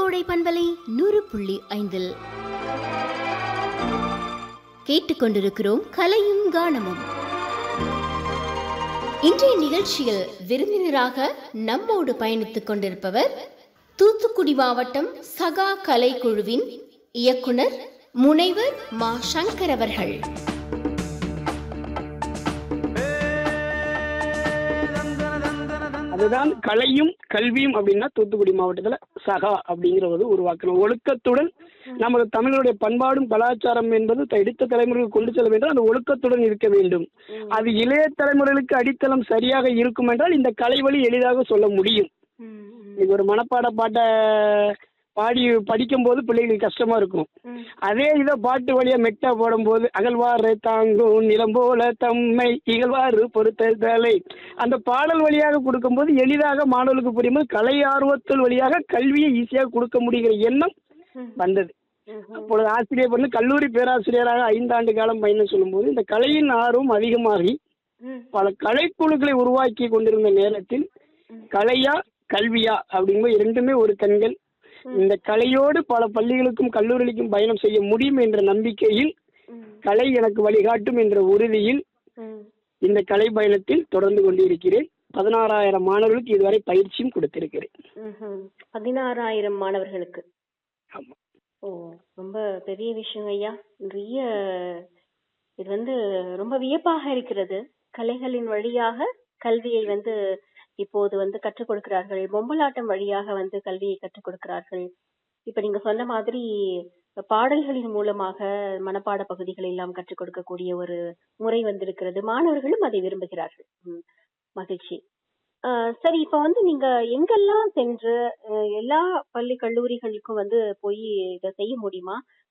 கோடை பண்பலை நூறு புள்ளி ஐந்தில் கேட்டுக்கொண்டிருக்கிறோம் கலையும் கானமும் இன்றைய நிகழ்ச்சியில் விருந்தினராக நம்மோடு பயணித்துக் கொண்டிருப்பவர் தூத்துக்குடி மாவட்டம் சகா கலை குழுவின் இயக்குனர் முனைவர் மா சங்கர் அவர்கள் அதுதான் கலையும் கல்வியும் அப்படின்னா தூத்துக்குடி மாவட்டத்துல சகா அப்படிங்கிறது உருவாக்கணும் ஒழுக்கத்துடன் நமது தமிழருடைய பண்பாடும் கலாச்சாரம் என்பது த- அடுத்த தலைமுறைக்கு கொண்டு செல்ல வேண்டும் அந்த ஒழுக்கத்துடன் இருக்க வேண்டும் அது இளைய தலைமுறைகளுக்கு அடித்தளம் சரியாக இருக்கும் என்றால் இந்த கலை வழி எளிதாக சொல்ல முடியும் இன்னைக்கு ஒரு மனப்பாட பாட்டை பாடி படிக்கும்போது பிள்ளைகளுக்கு கஷ்டமா இருக்கும் அதே இதை பாட்டு வழியா மெட்டா போடும்போது அகழ்வாறு தாங்கும் நிலம் போல தம்மை இகழ்வாறு பொறுத்தலை அந்த பாடல் வழியாக கொடுக்கும்போது எளிதாக மாணவர்களுக்கு புரியும்போது கலை ஆர்வத்தல் வழியாக கல்வியை ஈஸியாக கொடுக்க முடிகிற எண்ணம் வந்தது அப்பொழுது ஆசிரியர் பண்ணி கல்லூரி பேராசிரியராக ஐந்தாண்டு காலம் பயணம் சொல்லும்போது இந்த கலையின் ஆர்வம் அதிகமாகி பல கலைக்குழுக்களை உருவாக்கி கொண்டிருந்த நேரத்தில் கலையா கல்வியா அப்படிங்கும்போது இரண்டுமே ஒரு கண்கள் இந்த கலையோடு பல பள்ளிகளுக்கும் கல்லூரிகளுக்கும் பயணம் செய்ய முடியும் என்ற நம்பிக்கையில் கலை எனக்கு வழிகாட்டும் என்ற உறுதியில் இந்த கலை பயணத்தில் தொடர்ந்து கொண்டிருக்கிறேன் பதினாறாயிரம் மாணவர்களுக்கு இதுவரை பயிற்சியும் கொடுத்திருக்கிறேன் பதினாறாயிரம் மாணவர்களுக்கு ஆமா. ஓ ரொம்ப பெரிய விஷயம் ஐயா நிறைய இது வந்து ரொம்ப வியப்பாக இருக்கிறது கலைகளின் வழியாக கல்வியை வந்து இப்போது வந்து கற்றுக் கொடுக்கிறார்கள் பொம்மலாட்டம் வழியாக வந்து கல்வியை கற்றுக் கொடுக்கிறார்கள் இப்ப நீங்க சொன்ன மாதிரி பாடல்களின் மூலமாக மனப்பாட பகுதிகளை எல்லாம் கற்றுக் கொடுக்கக்கூடிய ஒரு முறை வந்திருக்கிறது மாணவர்களும் அதை விரும்புகிறார்கள் ம், மகிழ்ச்சி ஆஹ் சரி இப்ப வந்து நீங்க எங்கெல்லாம் சென்று அஹ், எல்லா பள்ளி கல்லூரிகளுக்கும் வந்து போய் இதை செய்ய முடியுமா